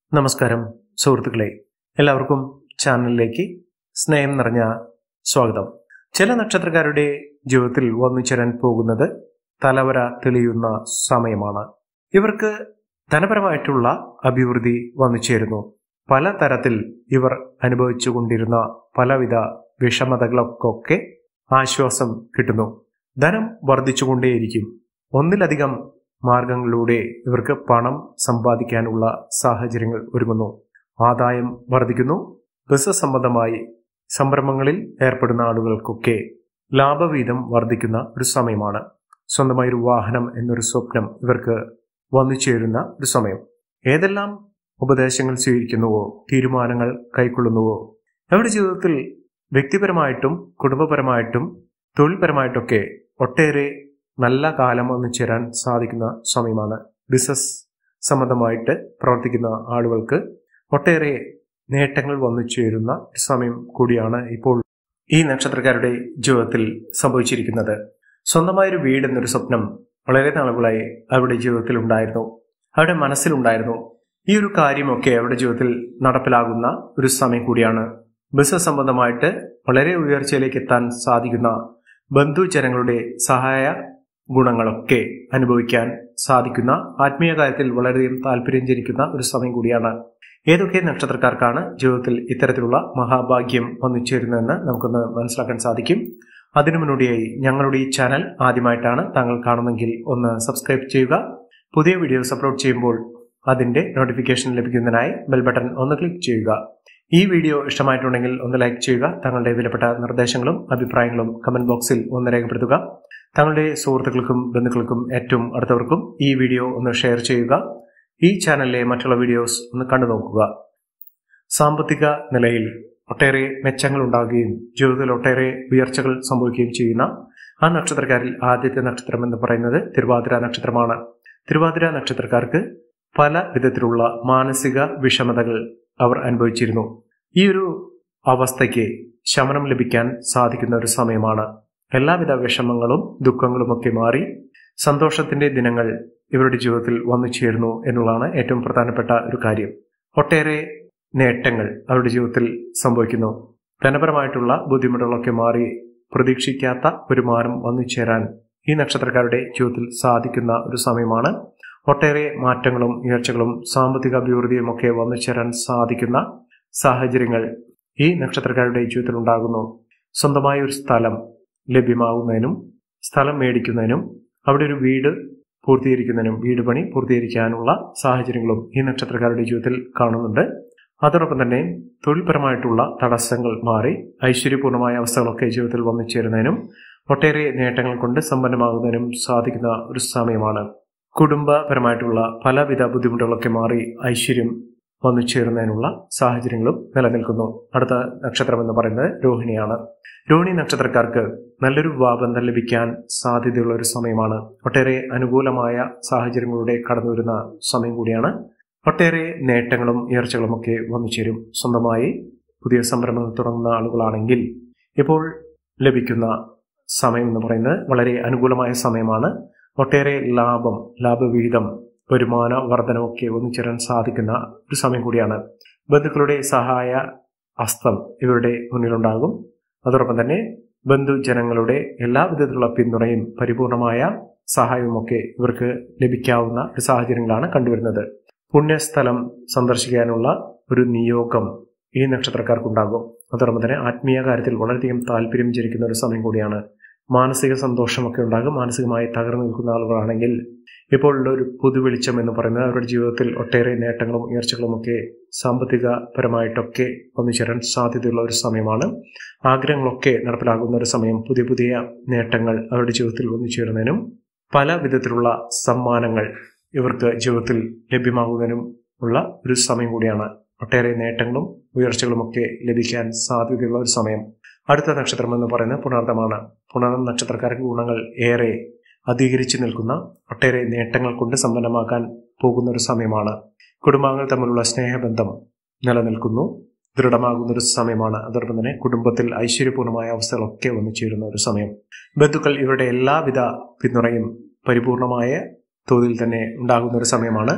നമസ്കാരം സുഹൃത്തുക്കളെ എല്ലാവർക്കും ചാനലിലേക്ക് സ്നേഹം നിറഞ്ഞ സ്വാഗതം ചില നക്ഷത്രക്കാരുടെ ജീവിതത്തിൽ വന്നു ചേരാൻ പോകുന്നത് തലവര തെളിയുന്ന സമയമാണ് ഇവർക്ക് ധനപരമായിട്ടുള്ള അഭിവൃദ്ധി വന്നു ചേരുന്നു പല തരത്തിൽ ഇവർ അനുഭവിച്ചു കൊണ്ടിരുന്ന പലവിധ വിഷമതകൾക്കൊക്കെ ആശ്വാസം കിട്ടുന്നു ധനം വർദ്ധിച്ചുകൊണ്ടേയിരിക്കും ഒന്നിലധികം മാർഗങ്ങളിലൂടെ ഇവർക്ക് പണം സമ്പാദിക്കാനുള്ള സാഹചര്യങ്ങൾ ഒരുങ്ങുന്നു ആദായം വർദ്ധിക്കുന്നു ബിസിനസ് സംബന്ധമായി സംരംഭങ്ങളിൽ ഏർപ്പെടുന്ന ആളുകൾക്കൊക്കെ ലാഭവീതം വർദ്ധിക്കുന്ന ഒരു സമയമാണ് സ്വന്തമായി ഒരു വാഹനം എന്നൊരു സ്വപ്നം ഇവർക്ക് വന്നു ചേരുന്ന ഒരു സമയം ഏതെല്ലാം ഉപദേശങ്ങൾ സ്വീകരിക്കുന്നുവോ തീരുമാനങ്ങൾ കൈക്കൊള്ളുന്നുവോ അവരുടെ ജീവിതത്തിൽ വ്യക്തിപരമായിട്ടും കുടുംബപരമായിട്ടും തൊഴിൽപരമായിട്ടൊക്കെ ഒട്ടേറെ നല്ല കാലം വന്നു ചേരാൻ സാധിക്കുന്ന സമയമാണ് ബിസിനസ് സംബന്ധമായിട്ട് പ്രവർത്തിക്കുന്ന ആളുകൾക്ക് ഒട്ടേറെ നേട്ടങ്ങൾ വന്നു ചേരുന്ന ഒരു സമയം കൂടിയാണ് ഇപ്പോൾ ഈ നക്ഷത്രക്കാരുടെ ജീവിതത്തിൽ സംഭവിച്ചിരിക്കുന്നത് സ്വന്തമായൊരു വീട് എന്നൊരു സ്വപ്നം വളരെ നാളുകളായി അവരുടെ ജീവിതത്തിൽ ഉണ്ടായിരുന്നു അവരുടെ മനസ്സിലുണ്ടായിരുന്നു ഈ ഒരു കാര്യമൊക്കെ അവരുടെ ജീവിതത്തിൽ നടപ്പിലാകുന്ന ഒരു സമയം കൂടിയാണ് ബിസിനസ് സംബന്ധമായിട്ട് വളരെ ഉയർച്ചയിലേക്ക് എത്താൻ സാധിക്കുന്ന ബന്ധുജനങ്ങളുടെ സഹായ ഗുണങ്ങളൊക്കെ അനുഭവിക്കാൻ സാധിക്കുന്ന ആത്മീയ കാര്യത്തിൽ വളരെയധികം താല്പര്യം ജനിക്കുന്ന ഒരു സമയം കൂടിയാണ് ഏതൊക്കെ നക്ഷത്രക്കാർക്കാണ് ജീവിതത്തിൽ ഇത്തരത്തിലുള്ള മഹാഭാഗ്യം വന്നു ചേരുന്നതെന്ന് നമുക്കൊന്ന് മനസ്സിലാക്കാൻ സാധിക്കും അതിനു മുന്നോടിയായി ഞങ്ങളുടെ ഈ ചാനൽ ആദ്യമായിട്ടാണ് താങ്കൾ കാണുന്നെങ്കിൽ ഒന്ന് സബ്സ്ക്രൈബ് ചെയ്യുക പുതിയ വീഡിയോസ് അപ്ലോഡ് ചെയ്യുമ്പോൾ അതിന്റെ നോട്ടിഫിക്കേഷൻ ലഭിക്കുന്നതിനായി ബെൽ ബട്ടൺ ഒന്ന് ക്ലിക്ക് ചെയ്യുക ഈ വീഡിയോ ഇഷ്ടമായിട്ടുണ്ടെങ്കിൽ ഒന്ന് ലൈക്ക് ചെയ്യുക തങ്ങളുടെ വിലപ്പെട്ട നിർദ്ദേശങ്ങളും അഭിപ്രായങ്ങളും കമന്റ് ബോക്സിൽ ഒന്ന് രേഖപ്പെടുത്തുക തങ്ങളുടെ സുഹൃത്തുക്കൾക്കും ബന്ധുക്കൾക്കും ഏറ്റവും അടുത്തവർക്കും ഈ വീഡിയോ ഒന്ന് ഷെയർ ചെയ്യുക ഈ ചാനലിലെ മറ്റുള്ള വീഡിയോസ് ഒന്ന് കണ്ടു നോക്കുക സാമ്പത്തിക നിലയിൽ ഒട്ടേറെ മെച്ചങ്ങൾ ഉണ്ടാകുകയും ജീവിതത്തിൽ ഒട്ടേറെ ഉയർച്ചകൾ സംഭവിക്കുകയും ചെയ്യുന്ന ആ നക്ഷത്രക്കാരിൽ ആദ്യത്തെ നക്ഷത്രം എന്ന് പറയുന്നത് തിരുവാതിര നക്ഷത്രമാണ് തിരുവാതിര നക്ഷത്രക്കാർക്ക് പല വിധത്തിലുള്ള മാനസിക വിഷമതകൾ അവർ അനുഭവിച്ചിരുന്നു ഈ ഒരു അവസ്ഥയ്ക്ക് ശമനം ലഭിക്കാൻ സാധിക്കുന്ന ഒരു സമയമാണ് എല്ലാവിധ വിഷമങ്ങളും ദുഃഖങ്ങളുമൊക്കെ മാറി സന്തോഷത്തിന്റെ ദിനങ്ങൾ ഇവരുടെ ജീവിതത്തിൽ വന്നു ചേരുന്നു എന്നുള്ളതാണ് ഏറ്റവും പ്രധാനപ്പെട്ട ഒരു കാര്യം ഒട്ടേറെ നേട്ടങ്ങൾ അവരുടെ ജീവിതത്തിൽ സംഭവിക്കുന്നു ധനപരമായിട്ടുള്ള ബുദ്ധിമുട്ടുകളൊക്കെ മാറി പ്രതീക്ഷിക്കാത്ത വരുമാനം വന്നു ചേരാൻ ഈ നക്ഷത്രക്കാരുടെ ജീവിതത്തിൽ സാധിക്കുന്ന ഒരു സമയമാണ് ഒട്ടേറെ മാറ്റങ്ങളും ഉയർച്ചകളും സാമ്പത്തിക അഭിവൃദ്ധിയും ഒക്കെ വന്നു ചേരാൻ സാധിക്കുന്ന സാഹചര്യങ്ങൾ ഈ നക്ഷത്രക്കാരുടെ ജീവിതത്തിൽ ഉണ്ടാകുന്നു സ്വന്തമായ ഒരു സ്ഥലം ലഭ്യമാകുന്നതിനും സ്ഥലം മേടിക്കുന്നതിനും അവിടെ ഒരു വീട് പൂർത്തീകരിക്കുന്നതിനും വീട് പണി പൂർത്തീകരിക്കാനുള്ള സാഹചര്യങ്ങളും ഈ നക്ഷത്രക്കാരുടെ ജീവിതത്തിൽ കാണുന്നുണ്ട് അതോടൊപ്പം തന്നെ തൊഴിൽപരമായിട്ടുള്ള തടസ്സങ്ങൾ മാറി ഐശ്വര്യപൂർണമായ അവസ്ഥകളൊക്കെ ജീവിതത്തിൽ വന്നു ചേരുന്നതിനും ഒട്ടേറെ നേട്ടങ്ങൾ കൊണ്ട് സമ്പന്നമാകുന്നതിനും സാധിക്കുന്ന ഒരു സമയമാണ് കുടുംബപരമായിട്ടുള്ള പലവിധ ബുദ്ധിമുട്ടുകളൊക്കെ മാറി ഐശ്വര്യം വന്നു ചേരുന്നതിനുള്ള സാഹചര്യങ്ങളും നിലനിൽക്കുന്നു അടുത്ത നക്ഷത്രം എന്ന് പറയുന്നത് രോഹിണിയാണ് രോഹിണി നക്ഷത്രക്കാർക്ക് നല്ലൊരു വിവാഹബന്ധം ലഭിക്കാൻ സാധ്യതയുള്ള ഒരു സമയമാണ് ഒട്ടേറെ അനുകൂലമായ സാഹചര്യങ്ങളുടെ കടന്നു വരുന്ന സമയം കൂടിയാണ് ഒട്ടേറെ നേട്ടങ്ങളും ഉയർച്ചകളും ഒക്കെ വന്നു ചേരും സ്വന്തമായി പുതിയ സംരംഭങ്ങൾ തുടങ്ങുന്ന ആളുകളാണെങ്കിൽ ഇപ്പോൾ ലഭിക്കുന്ന സമയം എന്ന് പറയുന്നത് വളരെ അനുകൂലമായ സമയമാണ് ഒട്ടേറെ ലാഭം ലാഭവിഹിതം വരുമാന വർധനമൊക്കെ ഒന്നിച്ചേരാൻ സാധിക്കുന്ന ഒരു സമയം കൂടിയാണ് ബന്ധുക്കളുടെ സഹായ ഹസ്തം ഇവരുടെ മുന്നിലുണ്ടാകും അതോടൊപ്പം തന്നെ ബന്ധുജനങ്ങളുടെ എല്ലാ വിധത്തിലുള്ള പിന്തുണയും പരിപൂർണമായ സഹായവുമൊക്കെ ഇവർക്ക് ലഭിക്കാവുന്ന ഒരു സാഹചര്യങ്ങളാണ് കണ്ടുവരുന്നത് പുണ്യസ്ഥലം സന്ദർശിക്കാനുള്ള ഒരു നിയോഗം ഈ നക്ഷത്രക്കാർക്കുണ്ടാകും അതോടൊപ്പം തന്നെ ആത്മീയ കാര്യത്തിൽ വളരെയധികം താല്പര്യം ജനിക്കുന്ന ഒരു സമയം കൂടിയാണ് മാനസിക സന്തോഷമൊക്കെ ഉണ്ടാകും മാനസികമായി തകർന്നു നിൽക്കുന്ന ആളുകളാണെങ്കിൽ ഇപ്പോൾ ഉള്ള ഒരു പുതുവെളിച്ചം എന്ന് പറയുന്നത് അവരുടെ ജീവിതത്തിൽ ഒട്ടേറെ നേട്ടങ്ങളും ഉയർച്ചകളും ഒക്കെ സാമ്പത്തികപരമായിട്ടൊക്കെ വന്നു ചേരാൻ സാധ്യതയുള്ള ഒരു സമയമാണ് ആഗ്രഹങ്ങളൊക്കെ നടപ്പിലാകുന്ന ഒരു സമയം പുതിയ പുതിയ നേട്ടങ്ങൾ അവരുടെ ജീവിതത്തിൽ വന്നു ചേരുന്നതിനും പല വിധത്തിലുള്ള സമ്മാനങ്ങൾ ഇവർക്ക് ജീവിതത്തിൽ ലഭ്യമാകുന്നതിനും ഉള്ള ഒരു സമയം കൂടിയാണ് ഒട്ടേറെ നേട്ടങ്ങളും ഉയർച്ചകളും ഒക്കെ ലഭിക്കാൻ സാധ്യതയുള്ള ഒരു സമയം അടുത്ത നക്ഷത്രം എന്ന് പറയുന്നത് പുണർദമാണ് പുണർദം നക്ഷത്രക്കാർക്ക് ഗുണങ്ങൾ ഏറെ അധികരിച്ചു നിൽക്കുന്ന ഒട്ടേറെ നേട്ടങ്ങൾ കൊണ്ട് സമ്പന്നമാക്കാൻ പോകുന്ന ഒരു സമയമാണ് കുടുംബാംഗങ്ങൾ തമ്മിലുള്ള സ്നേഹബന്ധം നിലനിൽക്കുന്നു ദൃഢമാകുന്ന ഒരു സമയമാണ് അതോടൊപ്പം തന്നെ കുടുംബത്തിൽ ഐശ്വര്യപൂർണമായ അവസ്ഥകളൊക്കെ വന്നു ചേരുന്ന ഒരു സമയം ബന്ധുക്കൾ ഇവരുടെ എല്ലാവിധ പിന്തുണയും പരിപൂർണമായ തോതിൽ തന്നെ ഉണ്ടാകുന്ന ഒരു സമയമാണ്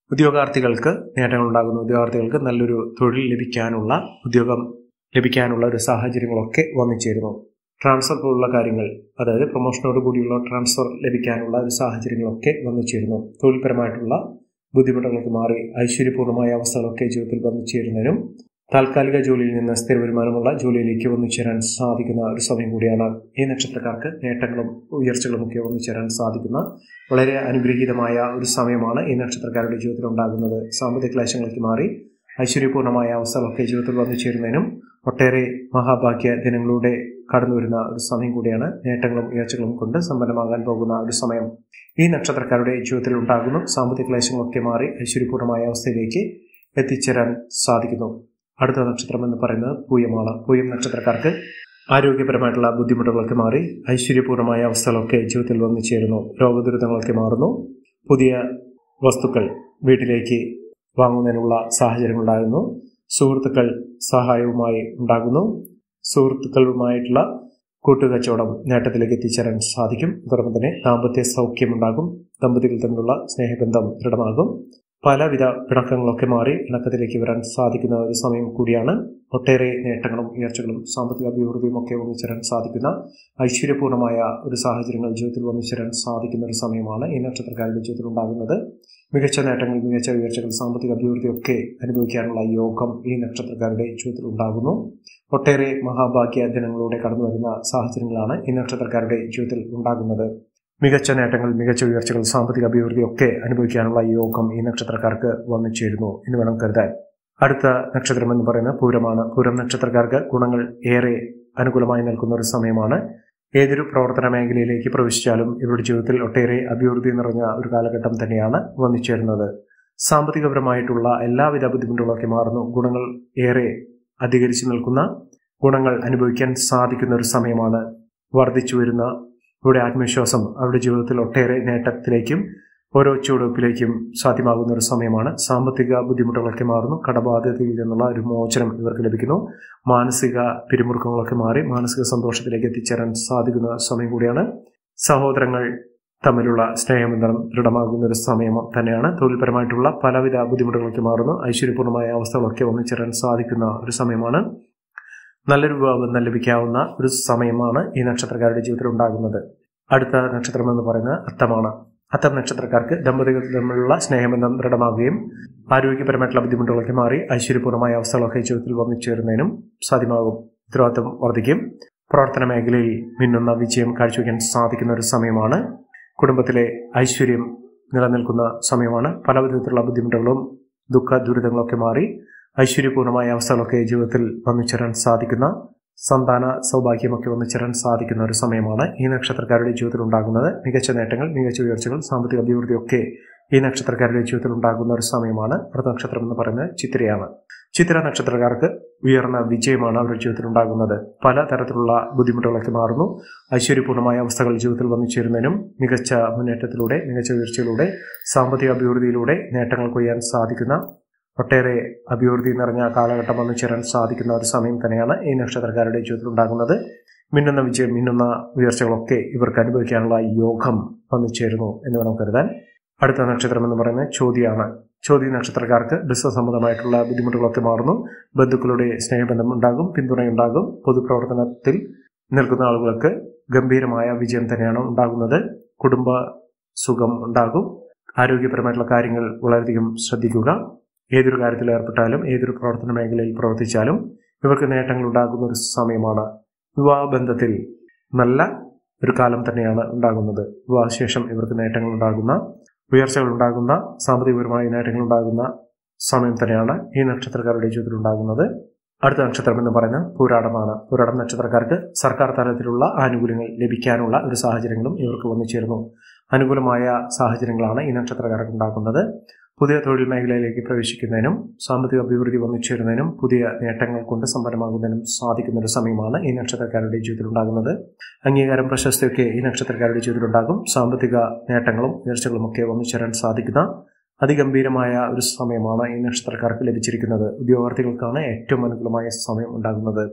ഉദ്യോഗാർത്ഥികൾക്ക് നേട്ടങ്ങൾ ഉണ്ടാകുന്നു ഉദ്യോഗാർത്ഥികൾക്ക് നല്ലൊരു തൊഴിൽ ലഭിക്കാനുള്ള ഉദ്യോഗം ലഭിക്കാനുള്ള ഒരു സാഹചര്യങ്ങളൊക്കെ വന്നു ചേരുന്നു ട്രാൻസ്ഫർ പോലുള്ള കാര്യങ്ങൾ അതായത് പ്രൊമോഷനോട് കൂടിയുള്ള ട്രാൻസ്ഫർ ലഭിക്കാനുള്ള ഒരു സാഹചര്യങ്ങളൊക്കെ വന്നു ചേരുന്നു തൊഴിൽപരമായിട്ടുള്ള ബുദ്ധിമുട്ടുകൾക്ക് മാറി ഐശ്വര്യപൂർണ്ണമായ അവസ്ഥകളൊക്കെ ജീവിതത്തിൽ വന്നു ചേരുന്നതിനും താൽക്കാലിക ജോലിയിൽ നിന്ന് സ്ഥിര വരുമാനമുള്ള ജോലിയിലേക്ക് വന്നു ചേരാൻ സാധിക്കുന്ന ഒരു സമയം കൂടിയാണ് ഈ നക്ഷത്രക്കാർക്ക് നേട്ടങ്ങളും ഉയർച്ചകളും ഒക്കെ വന്നു ചേരാൻ സാധിക്കുന്ന വളരെ അനുഗ്രഹീതമായ ഒരു സമയമാണ് ഈ നക്ഷത്രക്കാരുടെ ജീവിതത്തിൽ ഉണ്ടാകുന്നത് സാമ്പത്തിക ക്ലേശങ്ങൾക്ക് മാറി ഐശ്വര്യപൂർണ്ണമായ അവസ്ഥകളൊക്കെ ജീവിതത്തിൽ വന്നു ചേരുന്നതിനും ഒട്ടേറെ മഹാഭാഗ്യ ദിനങ്ങളുടെ കടന്നു വരുന്ന ഒരു സമയം കൂടിയാണ് നേട്ടങ്ങളും ഉയർച്ചകളും കൊണ്ട് സമ്പന്നമാകാൻ പോകുന്ന ഒരു സമയം ഈ നക്ഷത്രക്കാരുടെ ജീവിതത്തിൽ ഉണ്ടാകുന്നു സാമ്പത്തിക ക്ലേശങ്ങളൊക്കെ മാറി ഐശ്വര്യപൂർണ്ണമായ അവസ്ഥയിലേക്ക് എത്തിച്ചേരാൻ സാധിക്കുന്നു അടുത്ത നക്ഷത്രം എന്ന് പറയുന്നത് പൂയമാണ് പൂയം നക്ഷത്രക്കാർക്ക് ആരോഗ്യപരമായിട്ടുള്ള ബുദ്ധിമുട്ടുകളൊക്കെ മാറി ഐശ്വര്യപൂർണ്ണമായ അവസ്ഥകളൊക്കെ ജീവിതത്തിൽ വന്നു ചേരുന്നു രോഗദുരിതങ്ങളൊക്കെ മാറുന്നു പുതിയ വസ്തുക്കൾ വീട്ടിലേക്ക് വാങ്ങുന്നതിനുള്ള സാഹചര്യം ഉണ്ടാകുന്നു സുഹൃത്തുക്കൾ സഹായവുമായി ഉണ്ടാകുന്നു സുഹൃത്തുക്കളുമായിട്ടുള്ള കൂട്ടുകച്ചവടം നേട്ടത്തിലേക്ക് എത്തിച്ചേരാൻ സാധിക്കും അതോടൊപ്പം തന്നെ ദാമ്പത്യ സൗഖ്യമുണ്ടാകും ദമ്പതികൾ തമ്മിലുള്ള സ്നേഹബന്ധം ദൃഢമാകും പലവിധ പിണക്കങ്ങളൊക്കെ മാറി ഇണക്കത്തിലേക്ക് വരാൻ സാധിക്കുന്ന ഒരു സമയം കൂടിയാണ് ഒട്ടേറെ നേട്ടങ്ങളും ഉയർച്ചകളും സാമ്പത്തിക അഭിവൃദ്ധിയും ഒക്കെ ഒന്നിച്ചേരാൻ സാധിക്കുന്ന ഐശ്വര്യപൂർണ്ണമായ ഒരു സാഹചര്യങ്ങൾ ജീവിതത്തിൽ ഒന്നിച്ചേരാൻ സാധിക്കുന്ന ഒരു സമയമാണ് ഈ നക്ഷത്രക്കാരുടെ ജീവിതത്തിൽ ഉണ്ടാകുന്നത് മികച്ച നേട്ടങ്ങൾ മികച്ച ഉയർച്ചകൾ സാമ്പത്തിക അഭിവൃദ്ധിയൊക്കെ അനുഭവിക്കാനുള്ള യോഗം ഈ നക്ഷത്രക്കാരുടെ ജീവിതത്തിൽ ഉണ്ടാകുന്നു ഒട്ടേറെ മഹാഭാഗ്യ ദിനങ്ങളിലൂടെ കടന്നു വരുന്ന സാഹചര്യങ്ങളാണ് ഈ നക്ഷത്രക്കാരുടെ ജീവിതത്തിൽ ഉണ്ടാകുന്നത് മികച്ച നേട്ടങ്ങൾ മികച്ച ഉയർച്ചകൾ സാമ്പത്തിക അഭിവൃദ്ധി ഒക്കെ അനുഭവിക്കാനുള്ള യോഗം ഈ നക്ഷത്രക്കാർക്ക് വന്നു ചേരുന്നു എന്ന് വേണം കരുതാൻ അടുത്ത നക്ഷത്രം എന്ന് പറയുന്നത് പൂരമാണ് പൂരം നക്ഷത്രക്കാർക്ക് ഗുണങ്ങൾ ഏറെ അനുകൂലമായി നിൽക്കുന്ന ഒരു സമയമാണ് ഏതൊരു പ്രവർത്തന മേഖലയിലേക്ക് പ്രവേശിച്ചാലും ഇവരുടെ ജീവിതത്തിൽ ഒട്ടേറെ അഭിവൃദ്ധി നിറഞ്ഞ ഒരു കാലഘട്ടം തന്നെയാണ് വന്നു ചേരുന്നത് സാമ്പത്തികപരമായിട്ടുള്ള എല്ലാവിധ ബുദ്ധിമുട്ടുകളൊക്കെ മാറുന്നു ഗുണങ്ങൾ ഏറെ അധികരിച്ചു നിൽക്കുന്ന ഗുണങ്ങൾ അനുഭവിക്കാൻ സാധിക്കുന്ന ഒരു സമയമാണ് വർദ്ധിച്ചു വരുന്ന ഇവിടെ ആത്മവിശ്വാസം അവരുടെ ജീവിതത്തിൽ ഒട്ടേറെ നേട്ടത്തിലേക്കും ഓരോ ചുവടുവയ്പ്പിലേക്കും സാധ്യമാകുന്ന ഒരു സമയമാണ് സാമ്പത്തിക ബുദ്ധിമുട്ടുകളൊക്കെ മാറുന്നു കടബാധ്യതയിൽ നിന്നുള്ള ഒരു മോചനം ഇവർക്ക് ലഭിക്കുന്നു മാനസിക പിരിമുറുക്കങ്ങളൊക്കെ മാറി മാനസിക സന്തോഷത്തിലേക്ക് എത്തിച്ചേരാൻ സാധിക്കുന്ന സമയം കൂടിയാണ് സഹോദരങ്ങൾ തമ്മിലുള്ള സ്നേഹബന്ധം ദൃഢമാകുന്ന ഒരു സമയം തന്നെയാണ് തൊഴിൽപരമായിട്ടുള്ള പലവിധ ബുദ്ധിമുട്ടുകളൊക്കെ മാറുന്നു ഐശ്വര്യപൂർണ്ണമായ അവസ്ഥകളൊക്കെ ഒന്നിച്ചേരാൻ സാധിക്കുന്ന ഒരു സമയമാണ് നല്ലൊരു വിവാഹബന്ധം ലഭിക്കാവുന്ന ഒരു സമയമാണ് ഈ നക്ഷത്രക്കാരുടെ ജീവിതത്തിൽ ഉണ്ടാകുന്നത് അടുത്ത നക്ഷത്രം എന്ന് പറയുന്നത് അത്തമാണ് അത്തം നക്ഷത്രക്കാർക്ക് ദമ്പതികൾ തമ്മിലുള്ള സ്നേഹബന്ധം ദൃഢമാവുകയും ആരോഗ്യപരമായിട്ടുള്ള ബുദ്ധിമുട്ടുകളൊക്കെ മാറി ഐശ്വര്യപൂർണ്ണമായ അവസ്ഥകളൊക്കെ ജീവിതത്തിൽ വന്നു ചേരുന്നതിനും സാധ്യമാകും ഉത്തരവാദിത്വം വർദ്ധിക്കും പ്രവർത്തന മേഖലയിൽ മിന്നുന്ന വിജയം കാഴ്ചവെക്കാൻ സാധിക്കുന്ന ഒരു സമയമാണ് കുടുംബത്തിലെ ഐശ്വര്യം നിലനിൽക്കുന്ന സമയമാണ് പല വിധത്തിലുള്ള ബുദ്ധിമുട്ടുകളും ദുഃഖ ദുരിതങ്ങളൊക്കെ മാറി ഐശ്വര്യപൂർണ്ണമായ അവസ്ഥകളൊക്കെ ജീവിതത്തിൽ വന്നു ചേരാൻ സാധിക്കുന്ന സന്താന സൗഭാഗ്യമൊക്കെ വന്നു ചേരാൻ സാധിക്കുന്ന ഒരു സമയമാണ് ഈ നക്ഷത്രക്കാരുടെ ജീവിതത്തിൽ ഉണ്ടാകുന്നത് മികച്ച നേട്ടങ്ങൾ മികച്ച ഉയർച്ചകൾ സാമ്പത്തിക അഭിവൃദ്ധിയൊക്കെ ഈ നക്ഷത്രക്കാരുടെ ജീവിതത്തിൽ ഉണ്ടാകുന്ന ഒരു സമയമാണ് അടുത്ത നക്ഷത്രം എന്ന് പറയുന്നത് ചിത്രയാണ് ചിത്ര നക്ഷത്രക്കാർക്ക് ഉയർന്ന വിജയമാണ് അവരുടെ ജീവിതത്തിൽ ഉണ്ടാകുന്നത് പല തരത്തിലുള്ള ബുദ്ധിമുട്ടുകളൊക്കെ മാറുന്നു ഐശ്വര്യപൂർണ്ണമായ അവസ്ഥകൾ ജീവിതത്തിൽ വന്നു ചേരുന്നതിനും മികച്ച മുന്നേറ്റത്തിലൂടെ മികച്ച ഉയർച്ചയിലൂടെ സാമ്പത്തിക അഭിവൃദ്ധിയിലൂടെ നേട്ടങ്ങൾ കൊയ്യാൻ സാധിക്കുന്ന ഒട്ടേറെ അഭിവൃദ്ധി നിറഞ്ഞ കാലഘട്ടം വന്നു ചേരാൻ സാധിക്കുന്ന ഒരു സമയം തന്നെയാണ് ഈ നക്ഷത്രക്കാരുടെ ജീവിതത്തിൽ ഉണ്ടാകുന്നത് മിന്നുന്ന വിജയം മിന്നുന്ന ഉയർച്ചകളൊക്കെ ഇവർക്ക് അനുഭവിക്കാനുള്ള യോഗം വന്നു ചേരുന്നു എന്ന് വേണം കരുതാൻ അടുത്ത നക്ഷത്രം എന്ന് പറയുന്നത് ചോദ്യമാണ് ചോദ്യ നക്ഷത്രക്കാർക്ക് ബിസിനസ് സംബന്ധമായിട്ടുള്ള ബുദ്ധിമുട്ടുകളൊക്കെ മാറുന്നു ബന്ധുക്കളുടെ സ്നേഹബന്ധം ഉണ്ടാകും പിന്തുണയുണ്ടാകും പൊതുപ്രവർത്തനത്തിൽ നിൽക്കുന്ന ആളുകൾക്ക് ഗംഭീരമായ വിജയം തന്നെയാണ് ഉണ്ടാകുന്നത് കുടുംബ സുഖം ഉണ്ടാകും ആരോഗ്യപരമായിട്ടുള്ള കാര്യങ്ങൾ വളരെയധികം ശ്രദ്ധിക്കുക ഏതൊരു കാര്യത്തിൽ ഏർപ്പെട്ടാലും ഏതൊരു പ്രവർത്തന മേഖലയിൽ പ്രവർത്തിച്ചാലും ഇവർക്ക് നേട്ടങ്ങൾ ഉണ്ടാകുന്ന ഒരു സമയമാണ് വിവാഹബന്ധത്തിൽ നല്ല ഒരു കാലം തന്നെയാണ് ഉണ്ടാകുന്നത് വിവാഹശേഷം ഇവർക്ക് നേട്ടങ്ങൾ ഉണ്ടാകുന്ന ഉയർച്ചകൾ ഉണ്ടാകുന്ന സാമ്പത്തികപരമായ നേട്ടങ്ങൾ ഉണ്ടാകുന്ന സമയം തന്നെയാണ് ഈ നക്ഷത്രക്കാരുടെ ജീവിതത്തിൽ ഉണ്ടാകുന്നത് അടുത്ത നക്ഷത്രം എന്ന് പറയുന്നത് പൂരാടമാണ് പൂരാടം നക്ഷത്രക്കാർക്ക് സർക്കാർ തലത്തിലുള്ള ആനുകൂല്യങ്ങൾ ലഭിക്കാനുള്ള ഒരു സാഹചര്യങ്ങളും ഇവർക്ക് വന്നു ചേരുന്നു അനുകൂലമായ സാഹചര്യങ്ങളാണ് ഈ നക്ഷത്രക്കാർക്ക് ഉണ്ടാക്കുന്നത് പുതിയ തൊഴിൽ മേഖലയിലേക്ക് പ്രവേശിക്കുന്നതിനും സാമ്പത്തിക അഭിവൃദ്ധി വന്നു ചേരുന്നതിനും പുതിയ നേട്ടങ്ങൾ കൊണ്ട് സമ്പന്നമാകുന്നതിനും സാധിക്കുന്ന ഒരു സമയമാണ് ഈ നക്ഷത്രക്കാരുടെ ജീവിതത്തിൽ ഉണ്ടാകുന്നത് അംഗീകാരം പ്രശസ്തിയൊക്കെ ഈ നക്ഷത്രക്കാരുടെ ജീവിതത്തിൽ ഉണ്ടാകും സാമ്പത്തിക നേട്ടങ്ങളും ഉയർച്ചകളും ഒക്കെ വന്നു ചേരാൻ സാധിക്കുന്ന അതിഗംഭീരമായ ഒരു സമയമാണ് ഈ നക്ഷത്രക്കാർക്ക് ലഭിച്ചിരിക്കുന്നത് ഉദ്യോഗാർത്ഥികൾക്കാണ് ഏറ്റവും അനുകൂലമായ സമയം ഉണ്ടാകുന്നത്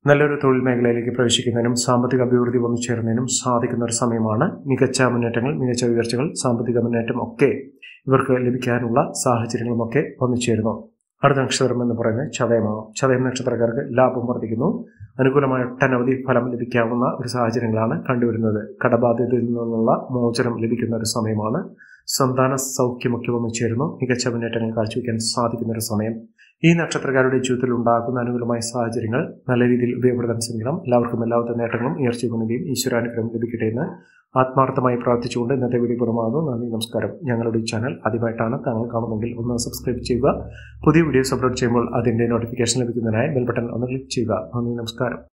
നല്ലൊരു തൊഴിൽ മേഖലയിലേക്ക് പ്രവേശിക്കുന്നതിനും സാമ്പത്തിക അഭിവൃദ്ധി വന്നു ചേരുന്നതിനും സാധിക്കുന്ന ഒരു സമയമാണ് മികച്ച മുന്നേറ്റങ്ങൾ മികച്ച ഉയർച്ചകൾ സാമ്പത്തിക മുന്നേറ്റം ഒക്കെ ഇവർക്ക് ലഭിക്കാനുള്ള സാഹചര്യങ്ങളുമൊക്കെ വന്നു ചേരുന്നു അടുത്ത നക്ഷത്രം എന്ന് പറയുന്നത് ചതയമാണ് ചതയം നക്ഷത്രക്കാർക്ക് ലാഭം വർദ്ധിക്കുന്നു അനുകൂലമായ ഒട്ടനവധി ഫലം ലഭിക്കാവുന്ന ഒരു സാഹചര്യങ്ങളാണ് കണ്ടുവരുന്നത് കടബാധ്യതയിൽ നിന്നുള്ള മോചനം ലഭിക്കുന്ന ഒരു സമയമാണ് സന്താന സൗഖ്യമൊക്കെ വന്നു ചേരുന്നു മികച്ച മുന്നേറ്റങ്ങൾ കാഴ്ചവെക്കാൻ സാധിക്കുന്ന ഒരു സമയം ഈ നക്ഷത്രക്കാരുടെ ജീവിതത്തിൽ ഉണ്ടാകുന്ന അനുകൂലമായ സാഹചര്യങ്ങൾ നല്ല രീതിയിൽ ഉപയോഗപ്പെടുത്താൻ ശ്രമിക്കണം എല്ലാവർക്കും എല്ലാവിധ നേട്ടങ്ങളും ഉയർച്ചയുന്നതിയും ഈശ്വരാനുഗ്രഹം ലഭിക്കട്ടെ എന്ന് ആത്മാർത്ഥമായി പ്രാർത്ഥിച്ചുകൊണ്ട് ഇന്നത്തെ വീഡിയോ പുറമാകുന്നു നന്ദി നമസ്കാരം ഞങ്ങളുടെ ഈ ചാനൽ ആദ്യമായിട്ടാണ് താങ്കൾ കാണുന്നതെങ്കിൽ ഒന്ന് സബ്സ്ക്രൈബ് ചെയ്യുക പുതിയ വീഡിയോസ് അപ്ലോഡ് ചെയ്യുമ്പോൾ അതിൻ്റെ നോട്ടിഫിക്കേഷൻ ലഭിക്കുന്നതിനായി ബെൽ ബട്ടൺ ഒന്ന് ക്ലിക്ക് ചെയ്യുക നന്ദി നമസ്കാരം